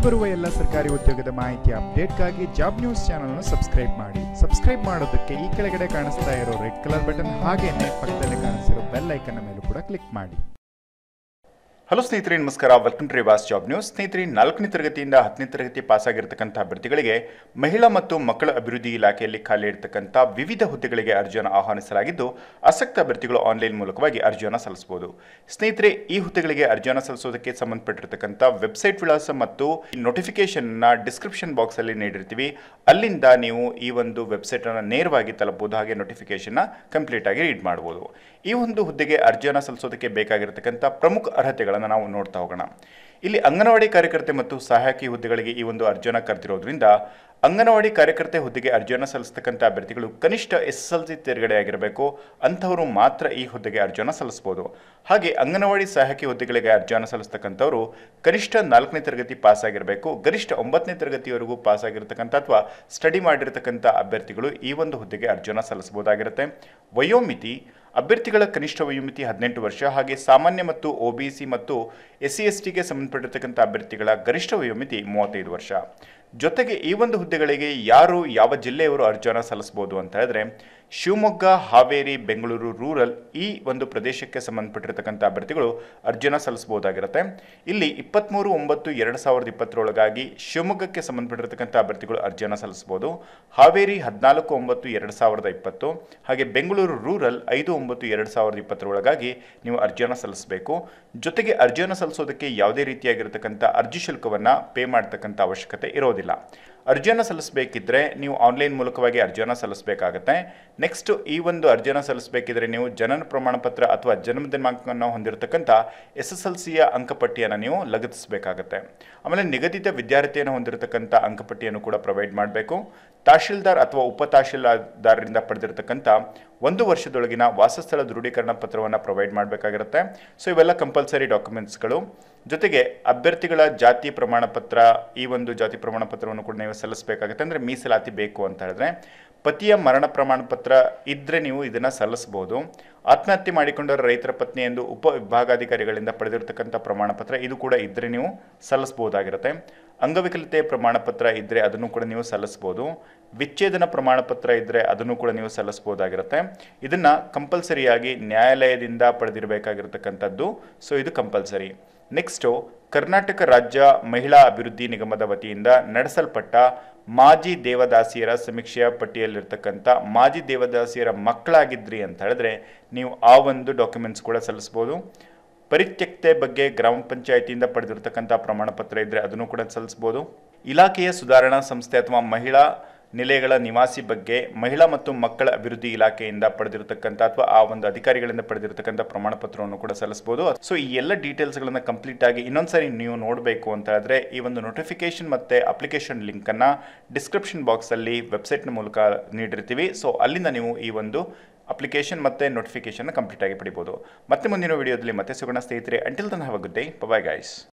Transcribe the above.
ಬರುವ ಎಲ್ಲ ಸರ್ಕಾರಿ ಉದ್ಯೋಗದ ಮಾಹಿತಿ ಅಪ್ಡೇಟ್ಗಾಗಿ ಜಾಬ್ ನ್ಯೂಸ್ ಚಾನಲ್ ಅನ್ನು ಸಬ್ಸ್ಕ್ರೈಬ್ ಮಾಡಿ ಸಬ್ಸ್ಕ್ರೈಬ್ ಮಾಡೋದಕ್ಕೆ ಈ ಕೆಳಗಡೆ ಕಾಣಿಸ್ತಾ ಇರೋ ರೆಡ್ ಕಲರ್ ಬಟನ್ ಹಾಗೇನೆ ಪಕ್ಕದಲ್ಲಿ ಕಾಣಿಸ್ತಿರೋ ಬೆಲ್ ಐಕನ್ ಮೇಲೂ ಕೂಡ ಕ್ಲಿಕ್ ಮಾಡಿ ಹಲೋ ಸ್ನೇಹಿತರೆ ನಮಸ್ಕಾರ ವೆಲ್ಕಮ್ ಟು ರಿವಾಸ್ ಜಾಬ್ ನ್ಯೂಸ್ ಸ್ನೇಹಿತರೆ ನಾಲ್ಕನೇ ತರಗತಿಯಿಂದ ಹತ್ತನೇ ತರಗತಿ ಪಾಸ್ ಆಗಿರ್ತಕ್ಕಂಥ ಅಭ್ಯರ್ಥಿಗಳಿಗೆ ಮಹಿಳಾ ಮತ್ತು ಮಕ್ಕಳ ಅಭಿವೃದ್ಧಿ ಇಲಾಖೆಯಲ್ಲಿ ಖಾಲಿ ಇರತಕ್ಕಂಥ ವಿವಿಧ ಹುದ್ದೆಗಳಿಗೆ ಅರ್ಜಿಯನ್ನು ಆಹ್ವಾನಿಸಲಾಗಿದ್ದು ಆಸಕ್ತ ಅಭ್ಯರ್ಥಿಗಳು ಆನ್ಲೈನ್ ಮೂಲಕವಾಗಿ ಅರ್ಜಿಯನ್ನು ಸಲ್ಲಿಸಬಹುದು ಸ್ನೇಹಿತರೆ ಈ ಹುದ್ದೆಗಳಿಗೆ ಅರ್ಜಿಯನ್ನು ಸಲ್ಲಿಸೋದಕ್ಕೆ ಸಂಬಂಧಪಟ್ಟಿರ್ತಕ್ಕಂಥ ವೆಬ್ಸೈಟ್ ವಿಳಾಸ ಮತ್ತು ನೋಟಿಫಿಕೇಶನ್ನ ಡಿಸ್ಕ್ರಿಪ್ಷನ್ ಬಾಕ್ಸಲ್ಲಿ ನೀಡಿರ್ತೀವಿ ಅಲ್ಲಿಂದ ನೀವು ಈ ಒಂದು ವೆಬ್ಸೈಟನ್ನು ನೇರವಾಗಿ ತಲುಪಬಹುದು ಹಾಗೆ ನೋಟಿಫಿಕೇಶನ್ನ ಕಂಪ್ಲೀಟ್ ಆಗಿ ರೀಡ್ ಮಾಡ್ಬೋದು ಈ ಒಂದು ಹುದ್ದೆಗೆ ಅರ್ಜಿಯನ್ನು ಸಲ್ಲಿಸೋದಕ್ಕೆ ಬೇಕಾಗಿರತಕ್ಕಂಥ ಪ್ರಮುಖ ಅರ್ಹತೆಗಳನ್ನು ನಾವು ನೋಡ್ತಾ ಹೋಗೋಣ ಇಲ್ಲಿ ಅಂಗನವಾಡಿ ಕಾರ್ಯಕರ್ತೆ ಮತ್ತು ಸಹಾಯಕಿ ಹುದ್ದೆಗಳಿಗೆ ಈ ಒಂದು ಅರ್ಜಿಯನ್ನು ಕರೆದಿರೋದ್ರಿಂದ ಅಂಗನವಾಡಿ ಕಾರ್ಯಕರ್ತೆ ಹುದ್ದೆಗೆ ಅರ್ಜಿಯನ್ನು ಸಲ್ಲಿಸ್ತಕ್ಕಂಥ ಅಭ್ಯರ್ಥಿಗಳು ಕನಿಷ್ಠ ಎಸ್ ಎಸ್ ಎಲ್ ಸಿ ತೇರ್ಗಡೆ ಆಗಿರಬೇಕು ಅಂಥವರು ಮಾತ್ರ ಈ ಹುದ್ದೆಗೆ ಅರ್ಜಿಯನ್ನು ಸಲ್ಲಿಸಬಹುದು ಹಾಗೆ ಅಂಗನವಾಡಿ ಸಹಾಯಕಿ ಹುದ್ದೆಗಳಿಗೆ ಅರ್ಜಿಯನ್ನು ಸಲ್ಲಿಸ್ತಕ್ಕಂಥವರು ಕನಿಷ್ಠ ನಾಲ್ಕನೇ ತರಗತಿ ಪಾಸ್ ಆಗಿರಬೇಕು ಗರಿಷ್ಠ ಒಂಬತ್ತನೇ ತರಗತಿವರೆಗೂ ಪಾಸ್ ಆಗಿರತಕ್ಕಂಥ ಅಥವಾ ಸ್ಟಡಿ ಮಾಡಿರ್ತಕ್ಕಂಥ ಅಭ್ಯರ್ಥಿಗಳು ಈ ಒಂದು ಹುದ್ದೆಗೆ ಅರ್ಜಿಯನ್ನು ಸಲ್ಲಿಸಬಹುದಾಗಿರುತ್ತೆ ವಯೋಮಿತಿ ಅಭ್ಯರ್ಥಿಗಳ ಕನಿಷ್ಠ ವಯೋಮಿತಿ ಹದಿನೆಂಟು ವರ್ಷ ಹಾಗೆ ಸಾಮಾನ್ಯ ಮತ್ತು ಒ ಬಿ ಸಿ ಮತ್ತು ಎಸ್ ಸಿ ಎಸ್ ಟಿಗೆ ಸಂಬಂಧಪಟ್ಟಿರ್ತಕ್ಕಂಥ ಅಭ್ಯರ್ಥಿಗಳ ಗರಿಷ್ಠ ವಯೋಮಿತಿ ಮೂವತ್ತೈದು ವರ್ಷ ಜೊತೆಗೆ ಈ ಒಂದು ಹುದ್ದೆಗಳಿಗೆ ಯಾರು ಯಾವ ಜಿಲ್ಲೆಯವರು ಅರ್ಜಿಯನ್ನು ಸಲ್ಲಿಸಬಹುದು ಅಂತ ಹೇಳಿದ್ರೆ ಶಿವಮೊಗ್ಗ ಹಾವೇರಿ ಬೆಂಗಳೂರು ರೂರಲ್ ಈ ಒಂದು ಪ್ರದೇಶಕ್ಕೆ ಸಂಬಂಧಪಟ್ಟಿರ್ತಕ್ಕಂಥ ಅಭ್ಯರ್ಥಿಗಳು ಅರ್ಜಿಯನ್ನು ಸಲ್ಲಿಸಬಹುದಾಗಿರುತ್ತೆ ಇಲ್ಲಿ ಇಪ್ಪತ್ತ್ಮೂರು ಒಂಬತ್ತು ಎರಡು ಸಾವಿರದ ಇಪ್ಪತ್ತರೊಳಗಾಗಿ ಶಿವಮೊಗ್ಗಕ್ಕೆ ಸಂಬಂಧಪಟ್ಟಿರ್ತಕ್ಕಂಥ ಅಭ್ಯರ್ಥಿಗಳು ಅರ್ಜಿಯನ್ನು ಸಲ್ಲಿಸಬಹುದು ಹಾವೇರಿ ಹದಿನಾಲ್ಕು ಒಂಬತ್ತು ಎರಡು ಸಾವಿರದ ಇಪ್ಪತ್ತು ಹಾಗೆ ಬೆಂಗಳೂರು ರೂರಲ್ ಐದು ಒಂಬತ್ತು ಎರಡು ಸಾವಿರದ ಇಪ್ಪತ್ತರೊಳಗಾಗಿ ನೀವು ಅರ್ಜಿಯನ್ನು ಸಲ್ಲಿಸಬೇಕು ಜೊತೆಗೆ ಅರ್ಜಿಯನ್ನು ಸಲ್ಲಿಸೋದಕ್ಕೆ ಯಾವುದೇ ರೀತಿಯಾಗಿರ್ತಕ್ಕಂಥ ಅರ್ಜಿ ಶುಲ್ಕವನ್ನು ಪೇ ಮಾಡ್ತಕ್ಕಂಥ ಅವಶ್ಯಕತೆ ಇರೋದಿಲ್ಲ ಅರ್ಜಿಯನ್ನು ಸಲ್ಲಿಸಬೇಕಿದ್ರೆ ನೀವು ಆನ್ಲೈನ್ ಮೂಲಕವಾಗಿ ಅರ್ಜಿಯನ್ನು ಸಲ್ಲಿಸಬೇಕಾಗತ್ತೆ ನೆಕ್ಸ್ಟ್ ಈ ಒಂದು ಅರ್ಜಿಯನ್ನು ಸಲ್ಲಿಸಬೇಕಿದ್ರೆ ನೀವು ಜನನ ಪ್ರಮಾಣ ಪತ್ರ ಅಥವಾ ಜನ್ಮ ದಿನಾಂಕವನ್ನು ಹೊಂದಿರತಕ್ಕಂಥ ಎಸ್ ಎಸ್ ಎಲ್ ಸಿಯ ಅಂಕಪಟ್ಟಿಯನ್ನು ನೀವು ಲಗತ್ತಿಸಬೇಕಾಗತ್ತೆ ಆಮೇಲೆ ನಿಗದಿತ ವಿದ್ಯಾರ್ಥಿಯನ್ನು ಹೊಂದಿರತಕ್ಕಂಥ ಅಂಕಪಟ್ಟಿಯನ್ನು ಕೂಡ ಪ್ರೊವೈಡ್ ಮಾಡಬೇಕು ತಹಶೀಲ್ದಾರ್ ಅಥವಾ ಉಪ ತಹಶೀಲ್ದಾರರಿಂದ ಪಡೆದಿರತಕ್ಕಂಥ ಒಂದು ವರ್ಷದೊಳಗಿನ ವಾಸಸ್ಥಳ ದೃಢೀಕರಣ ಪತ್ರವನ್ನು ಪ್ರೊವೈಡ್ ಮಾಡಬೇಕಾಗಿರುತ್ತೆ ಸೊ ಇವೆಲ್ಲ ಕಂಪಲ್ಸರಿ ಡಾಕ್ಯುಮೆಂಟ್ಸ್ಗಳು ಜೊತೆಗೆ ಅಭ್ಯರ್ಥಿಗಳ ಜಾತಿ ಪ್ರಮಾಣ ಪತ್ರ ಈ ಒಂದು ಜಾತಿ ಪ್ರಮಾಣ ಪತ್ರವನ್ನು ಕೂಡ ನೀವು ಸಲ್ಲಿಸಬೇಕಾಗುತ್ತೆ ಅಂದರೆ ಮೀಸಲಾತಿ ಬೇಕು ಅಂತ ಹೇಳಿದ್ರೆ ಪತಿಯ ಮರಣ ಪ್ರಮಾಣ ಪತ್ರ ಇದ್ದರೆ ನೀವು ಇದನ್ನು ಸಲ್ಲಿಸಬಹುದು ಆತ್ಮಹತ್ಯೆ ಮಾಡಿಕೊಂಡವರ ರೈತರ ಪತ್ನಿ ಎಂದು ಉಪ ವಿಭಾಗಾಧಿಕಾರಿಗಳಿಂದ ಪಡೆದಿರತಕ್ಕಂಥ ಪ್ರಮಾಣ ಪತ್ರ ಇದು ಕೂಡ ಇದ್ದರೆ ನೀವು ಸಲ್ಲಿಸಬಹುದಾಗಿರುತ್ತೆ ಅಂಗವಿಕಲತೆ ಪ್ರಮಾಣ ಪತ್ರ ಇದ್ದರೆ ಅದನ್ನು ಕೂಡ ನೀವು ಸಲ್ಲಿಸ್ಬೋದು ವಿಚ್ಛೇದನ ಪ್ರಮಾಣ ಪತ್ರ ಇದ್ದರೆ ಅದನ್ನು ಕೂಡ ನೀವು ಸಲ್ಲಿಸ್ಬೋದಾಗಿರುತ್ತೆ ಇದನ್ನು ಕಂಪಲ್ಸರಿಯಾಗಿ ನ್ಯಾಯಾಲಯದಿಂದ ಪಡೆದಿರಬೇಕಾಗಿರ್ತಕ್ಕಂಥದ್ದು ಸೊ ಇದು ಕಂಪಲ್ಸರಿ ನೆಕ್ಸ್ಟು ಕರ್ನಾಟಕ ರಾಜ್ಯ ಮಹಿಳಾ ಅಭಿವೃದ್ಧಿ ನಿಗಮದ ವತಿಯಿಂದ ನಡೆಸಲ್ಪಟ್ಟ ಮಾಜಿ ದೇವದಾಸಿಯರ ಸಮೀಕ್ಷೆಯ ಪಟ್ಟಿಯಲ್ಲಿರ್ತಕ್ಕಂಥ ಮಾಜಿ ದೇವದಾಸಿಯರ ಮಕ್ಕಳಾಗಿದ್ರಿ ಅಂತ ಹೇಳಿದ್ರೆ ನೀವು ಆ ಒಂದು ಡಾಕ್ಯುಮೆಂಟ್ಸ್ ಕೂಡ ಸಲ್ಲಿಸ್ಬೋದು ಪರಿತ್ಯಕ್ತೆ ಬಗ್ಗೆ ಗ್ರಾಮ ಪಂಚಾಯಿತಿಯಿಂದ ಪಡೆದಿರತಕ್ಕಂಥ ಪ್ರಮಾಣ ಪತ್ರ ಇದ್ದರೆ ಅದನ್ನು ಕೂಡ ಸಲ್ಲಿಸ್ಬೋದು ಇಲಾಖೆಯ ಸುಧಾರಣಾ ಸಂಸ್ಥೆ ಅಥವಾ ಮಹಿಳಾ ನಿಲಯಗಳ ನಿವಾಸಿ ಬಗ್ಗೆ ಮಹಿಳಾ ಮತ್ತು ಮಕ್ಕಳ ಅಭಿವೃದ್ಧಿ ಇಲಾಖೆಯಿಂದ ಪಡೆದಿರತಕ್ಕಂಥ ಅಥವಾ ಆ ಒಂದು ಅಧಿಕಾರಿಗಳಿಂದ ಪಡೆದಿರತಕ್ಕಂಥ ಪ್ರಮಾಣ ಪತ್ರವನ್ನು ಕೂಡ ಸಲ್ಲಿಸಬಹುದು ಸೊ ಈ ಎಲ್ಲ ಡೀಟೇಲ್ಸ್ಗಳನ್ನು ಕಂಪ್ಲೀಟ್ ಆಗಿ ಇನ್ನೊಂದ್ಸರಿ ನೀವು ನೋಡಬೇಕು ಅಂತ ಹೇಳಿದ್ರೆ ಈ ಒಂದು ನೋಟಿಫಿಕೇಶನ್ ಮತ್ತು ಅಪ್ಲಿಕೇಶನ್ ಲಿಂಕನ್ನು ಡಿಸ್ಕ್ರಿಪ್ಷನ್ ಬಾಕ್ಸಲ್ಲಿ ವೆಬ್ಸೈಟ್ನ ಮೂಲಕ ನೀಡಿರ್ತೀವಿ ಸೊ ಅಲ್ಲಿಂದ ನೀವು ಈ ಒಂದು ಅಪ್ಲಿಕೇಶನ್ ಮತ್ತು ನೋಟಿಫಿಕೇಶನ್ ಕಂಪ್ಲೀಟ್ ಆಗಿ ಪಡಿಬೋದು ಮತ್ತೆ ಮುಂದಿನ ವಿಡಿಯೋದಲ್ಲಿ ಮತ್ತೆ ಸಿಗೋಣ ಸ್ನೇಹಿತರೆ until then have a good day bye guys